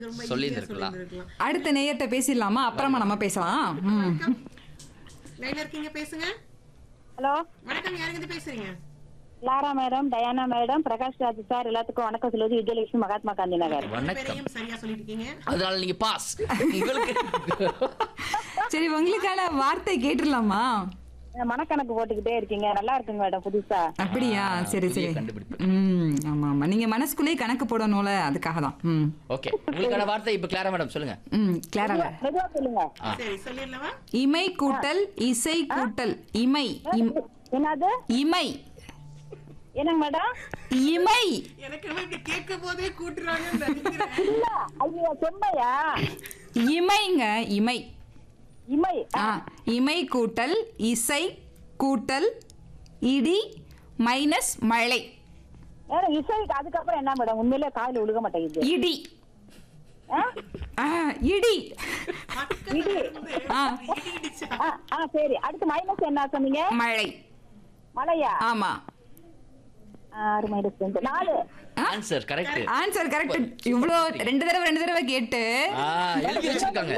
ரொம்ப சொல்லியிருந்திருக்கலாம். சொல்லியிருந்திருக்கலாம். அடுத்த நேயர்கிட்ட பேசிடலாமா அப்புறமா நம்ம பேசலாம் ம். வணக்கம் லைன்ல இருக்கீங்க பேசுங்க ஹலோ வணக்கம் யாருங்க இருந்து பேசுறீங்க Lara madam Diana madam Prakash Raj sir எல்லாத்துக்கும் வணக்கம் சொல்லுவது விஜயலட்சுமி மகாத்மா காந்தி நகர் ரெண்டு வணக்கம் பேரையும் சரியா சொல்லிட்டு இருக்கீங்க அதனால நீங்க பாஸ் உங்களுக்கு சரி உங்களுக்கான வார்த்தை கேட்டுடலாமா மனக்கணக்கு போட்டுக்கிட்டே இருக்கீங்க நல்லா இருக்குங்க மேடம் புதுசா அப்படியா சரி புதிய சரி கண்டுபிடிப்பு. ம் ஆமா ஆமா நீங்க மனசுக்குள்ளே கணக்கு போடணும்ல அதுக்காக தான் ம் ஓகே உங்களுக்கான வார்த்தை இப்ப கிளாரா மேடம் சொல்லுங்க ம் கிளாரா மெதுவா சொல்லுங்க சரி சொல்லிடலாமா இமை கூட்டல் இசை கூட்டல் இமை இம்- என்னது இமை என்னங்க மேடம் இமை எனக்கு என்ன இப்படி கேட்கும் போதே கூட்டுறாங்கன்னு நினைக்கிறேன் இல்ல ஐயோ செம்மையா இமைங்க இமை இமை ஆ இமை கூட்டல் இசை கூட்டல் இடி மைனஸ் மழை மேடம் இசைக்கு அதுக்கப்புறம் என்ன மேடம் உண்மையிலே காதுல விழுக மாட்டேங்குது இடி ஆ? ஆ இடி பக்கத்துல இருந்து ஆ. இடி இடிச்சா. ஆ, ஆ சரி அடுத்து மைனஸ் என்ன சொன்னீங்க மழை மலையா ஆமா ஆறு மைனஸ் ரெண்டு நாலு ஆன்சர் கரெக்ட் ஆன்சர் கரெக்ட் இவ்ளோ ரெண்டு தடவை ரெண்டு தடவை கேட்டு ஆ எழுதி வச்சிருக்காங்க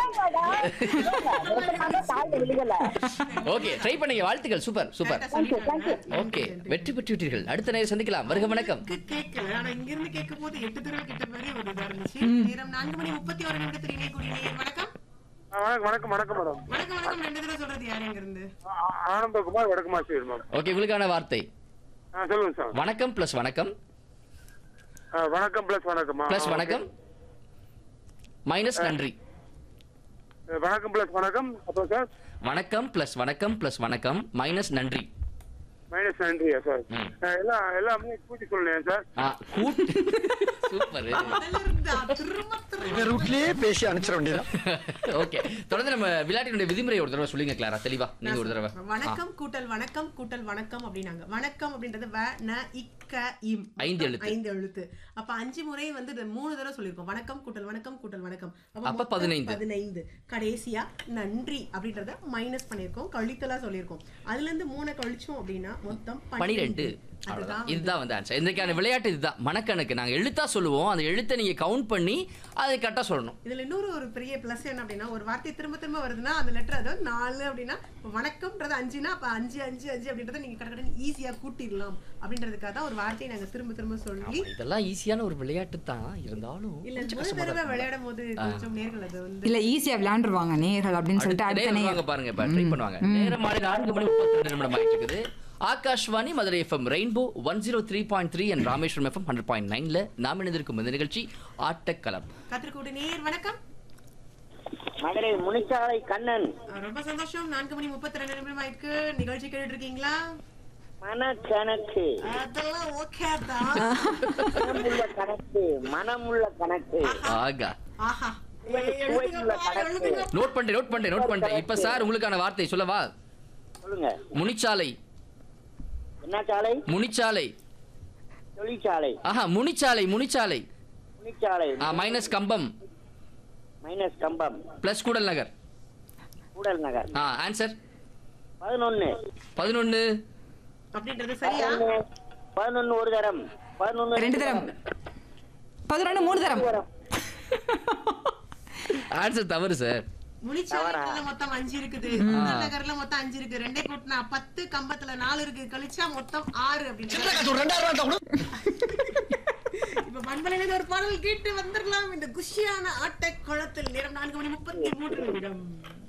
காதுல விழுகல ஓகே ட்ரை பண்ணீங்க வாழ்த்துக்கள் சூப்பர் சூப்பர் கரெக்டா சொல்லிட்டாங்க. ஓகே வெற்றி பெற்று விட்டீர்கள் அடுத்த நேரம் சந்திக்கலாம் வருக வணக்கம் எனக்கு கேட்கல ஆனா இங்க இருந்து கேட்கும் போது எட்டு தடவை கேட்ட மாதிரி ஒரு இதா இருந்துச்சு நேரம் நான்கு மணி முப்பத்தி ஒரு நிமிடத்தில் இணையக்கூடிய நேயர் வணக்கம் ஆ, வணக்கம் வணக்கம் வணக்கம் மேடம் வணக்கம் வணக்கம் ரெண்டு தடவை சொல்றது யாரு இங்க இருந்து ஆ- ஆ- ஆனந்தகுமார் வடக்கு மாசியர் மேம் ஓகே உங்களுக்கான வார்த்தை ஆ சொல்லுங்க சார் வணக்கம் பிளஸ் வணக்கம் ஆ, வணக்கம் பிளஸ் வணக்கம் பிளஸ் வணக்கம் மைனஸ் நன்றி வணக்கம் பிளஸ் வணக்கம் அப்புறம் சார் வணக்கம் பிளஸ் வணக்கம் பிளஸ் வணக்கம் மைனஸ் நன்றி மைனஸ் நன்றியா சார் ம். ஆ, எல்லாம் எல்லாமே கூட்டி சொல்லுங்க சார் ஆ கூட்டு சூப்பர் முதல்ல இருந்தா திரும்ப திரும்ப ரூட்லயே பேசி அனுப்பிச்சிட வேண்டியதான் ஓகே தொடர்ந்து நம்ம விளையாட்டினுடைய விதிமுறை ஒரு தடவை சொல்லுங்க கிளாரா தெளிவா நீங்க ஒரு தடவை வணக்கம் கூட்டல் வணக்கம் கூட்டல் வணக்கம் அப்படின்னாங்க வணக்கம் அப்படின்றது வ ந இக்க இம் ஐந்து எழுத்து. ஐந்து எழுத்து அப்ப அஞ்சு முறை வந்து இது மூணு தடவை சொல்லியிருக்கோம் வணக்கம் கூட்டல் வணக்கம் கூட்டல் வணக்கம் அப்ப மொத்தம் பதினைந்து. பதினைந்து கடைசியா நன்றி அப்படின்றத மைனஸ் பண்ணியிருக்கோம் கழித்தலா சொல்லியிருக்கோம் அதுல இருந்து மூணை கழிச்சோம் அப்படின்னா மொத்தம் பனிரெண்டு அதுதான் அவ்வளவுதான் இதுதான் வந்து ஆன்சர் இன்றைக்கான விளையாட்டு இதுதான் மனக்கணக்கு நாங்க எழுத்தா சொல்லுவோம் அந்த எழுத்தை நீங்க கவுண்ட் பண்ணி அதை கரெக்டா சொல்லணும் இதுல இன்னொரு ஒரு பெரிய பிளஸ் என்ன அப்படின்னா ஒரு வார்த்தை திரும்ப திரும்ப வருதுன்னா அந்த லெட்டர் அதாவது நாலு அப்படின்னா இப்ப வணக்கம்ன்றது அஞ்சுனா அப்ப அஞ்சு அஞ்சு அஞ்சு அப்படின்றத நீங்க கடற்கடன் ஈஸியா கூட்டிடலாம் அப்படின்றதுக்காக தான் ஒரு வார்த்தையை நாங்க திரும்ப திரும்ப சொல்லி இதெல்லாம் ஈஸியான ஒரு விளையாட்டு தான் இருந்தாலும் இல்ல கொஞ்சம் முதல் கஷ்டமா தடவை தான் விளையாடும் போது கொஞ்சம் நேர்கள் அது வந்து இல்ல ஈஸியா விளையாண்டுருவாங்க நேயர்கள் அப்படின்னு சொல்லிட்டு அடுத்த அடுத்த நேரம் நேயர் வாங்க பாருங்க இப்ப ட்ரை பண்ணுவாங்க நேரம் மாலை நான்கு மணி முப்பத்தி ரெண்டு நிமிடம் ஆயிட்டு இருக்குது Akashvani Madurai FM rainbow one zero three point three and Rameswaram FM hundred point நைன்ல நாம் இணைந்திருக்கும் இந்த நிகழ்ச்சி ஆட்டக்களம் கத்திரிக்கோடு நேர் வணக்கம் மதுரை முனிச்சாலை கண்ணன் அஹ் ரொம்ப சந்தோஷம் நான்கு மணி முப்பத்தி ரெண்டு நிமிடம் ஆயிருக்கு நிகழ்ச்சி கேட்டுட்டு இருக்கீங்களா மனக்கணக்கு அதெல்லாம் ஓகே தான் மனமுள்ள கணக்கு மனமுள்ள கணக்கு ஆகா ஆஹா சுவையுள்ள கணக்கு நோட் பண்ணிட்டேன் நோட் பண்ணிட்டேன் நோட் பண்ணிட்டேன் இப்ப சார் உங்களுக்கான வார்த்தை சொல்லவா சொல்லுங்க முனிச்சாலை என்ன சாலை முனிச்சாலை தொழிற்சாலை ஆஹா Munichalai Munichalai Munichalai minus Kambam minus Kambam plus Koodal Nagar Koodal Nagar ஆ ஆன்சர் பதினொன்னு பதினொன்னு அப்படின்றது சரியா பதினொன்னு ஒரு தரம் பதினொன்னு ரெண்டு தரம் பதினொன்னு மூணு தரம் ஆன்சர் தவறு சார் முனிச்சாலைக்குள்ள மொத்தம் அஞ்சு இருக்குது கூடல் நகர்ல மொத்தம் அஞ்சு இருக்கு ரெண்டே கூட்டினா பத்து கம்பத்துல நாலு இருக்கு கழிச்சா மொத்தம் ஆறு அப்படின்னு ரெண்டாயிரம் ரூபாய் இப்ப பண்பலையில ஒரு பாடல் கேட்டு வந்துடலாம் இந்த குஷியான ஆட்ட குளத்தில் நேரம் நான்கு மணி முப்பத்தி மூன்று நிமிடம்